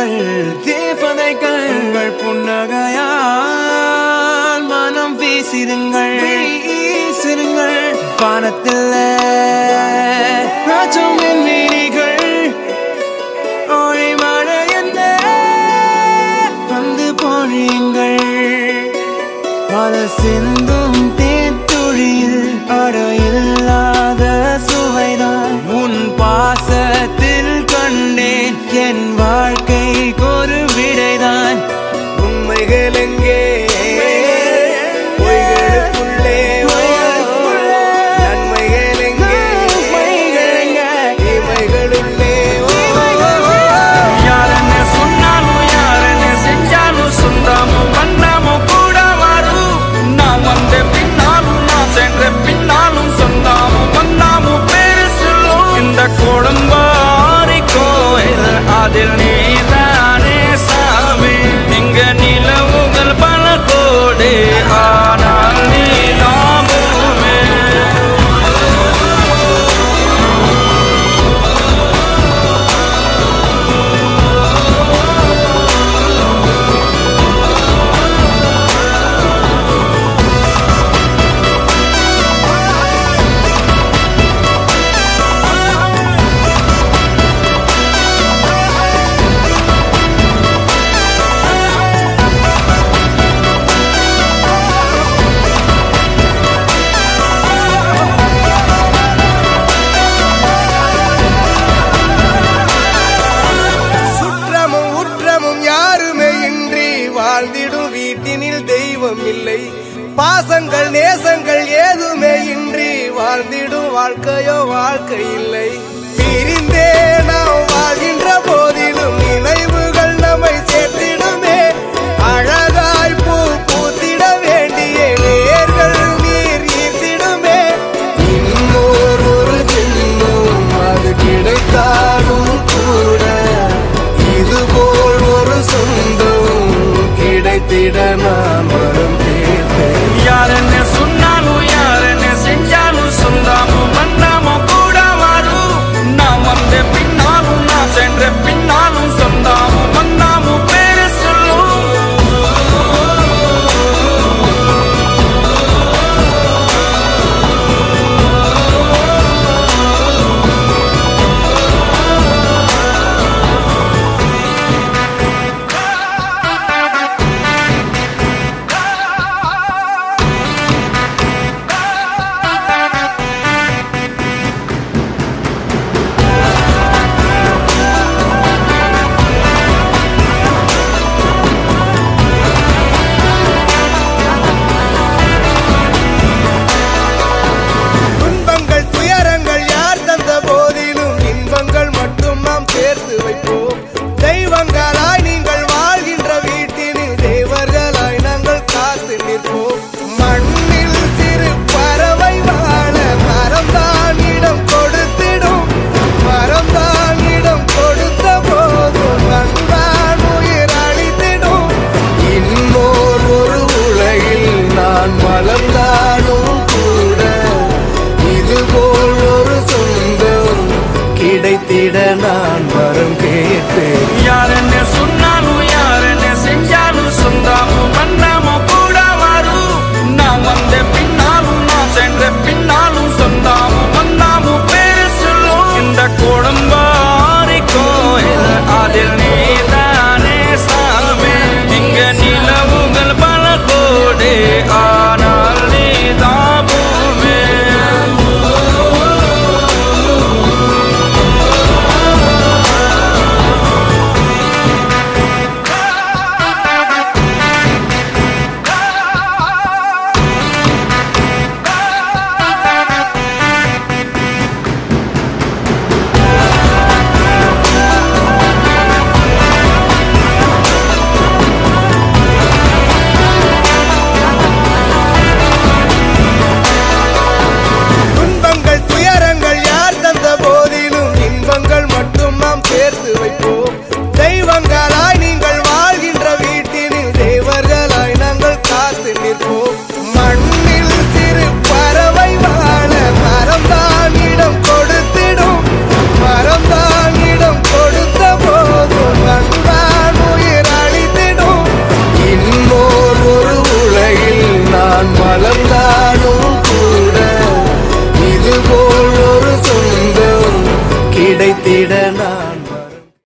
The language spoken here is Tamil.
கண்கள் தேவதைகள் உங்கள் புன்னகையால் மனம் வீசிடுங்கள் வீசிடுங்கள் வானத்தில் ராஜம் என் மீனிகள் ஒளி மழை என்ன வந்து பொழியுங்கள் பல சிந்தும் தேத்துழியில் அடையில்லாத சுவைதான் உன் பாசத்தில் கண்டேன் என் வாழ்க்கைக்கு ஒரு விடைதான் உண்மைகள் எங்கே பொய்களுக்குள்ளே நன்மைகள் எங்கே தீமைகளுள்ளே யாரன்னு சொன்னாலும் யாரன்னு செஞ்சாலும் சொந்தமும் வண்ணமும் கூட வரும் நான் வந்த பின்னாலும் நான் சென்ற பின்னாலும் சொந்தமும் வண்ணமும் பேரு சொல்லும் இந்த கொடும்பாரி கோயில் அதில் நீதானே சாமி இங்க நிலவுகள் பல கோடி ஆனால் நீ நாமுமே சுற்றமும் உற்றமும் யாருமே இன்றி வாழ்ந்திடும் வீட்டினில் தெய்வம் இல்லை பாசங்கள் நேசங்கள் ஏதுமே இன்றி வாழ்ந்திடும் வாழ்க்கையோ வாழ்க்கை இல்லை பிரிந்தே நாம் வாழ்கின்ற போதிலும் நினைவுகள் நம்மை சேர்த்திடுமே அழகாய் பூ பூத்திட வேண்டிய வேர்கள் நீர் ஈர்த்திடுமே இன்னொரு ஒரு ஜென்மம் அது கிடைத்தாலும் கூட இதுபோல் ஒரு சொந்தம் கிடைத்திட நாம் வரும்